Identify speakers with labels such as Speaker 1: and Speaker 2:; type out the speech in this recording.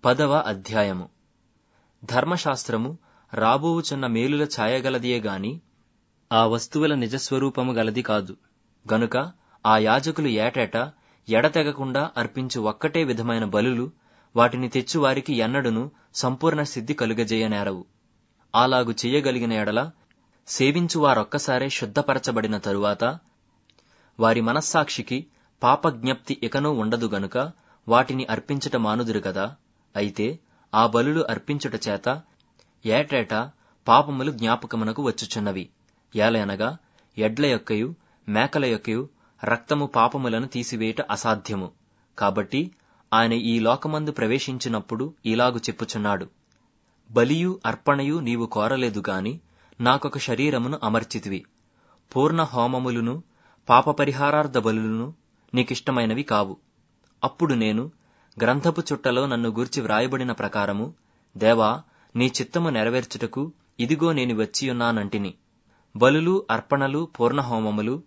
Speaker 1: పదవ అధ్యాయము ధర్మశాస్త్రము రాబోవుచున్న మేలుల ఛాయగలదియే గాని ఆ వస్తువుల నిజస్వరూపము గలది కాదు గనుక ఆ యాజకులు ఏటేటా ఎడతెగకుండా అర్పించు ఒక్కటే విధమైన బలులు వాటిని తెచ్చువారికి ఎన్నడును సంపూర్ణ సిద్ధి కలుగజేయనేరవు అలాగు చెయ్యగలిగిన ఎడల సేవించువారొక్కసారే శుద్ధపరచబడిన తరువాత వారి మనస్సాక్షికి పాపజ్ఞప్తి ఇకనూ ఉండదు గనుక వాటిని అర్పించుట మానుదురు గదా అయితే ఆ బలులు అర్పించుట చేత ఏటేటా పాపములు జ్ఞాపకమునకు వచ్చుచున్నవి ఏలయనగా ఎడ్ల యొక్కయు మేకల యొక్కయు రక్తము పాపములను తీసివేయుట అసాధ్యము కాబట్టి ఆయన ఈ లోకమందు ప్రవేశించినప్పుడు ఇలాగు చెప్పుచున్నాడు బలియు అర్పణయు నీవు కోరలేదు గాని నాకొక శరీరమును అమర్చితివి పూర్ణ హోమములును పాపపరిహారార్థ బలులను నీకిష్టమైనవి కావు అప్పుడు నేను గ్రంథపు చుట్టలో నన్ను గూర్చి వ్రాయబడిన ప్రకారము దేవా నీ చిత్తము నెరవేర్చుటకు ఇదిగో నేను వచ్చియున్నానంటిని బలులు అర్పణలు పూర్ణహోమములు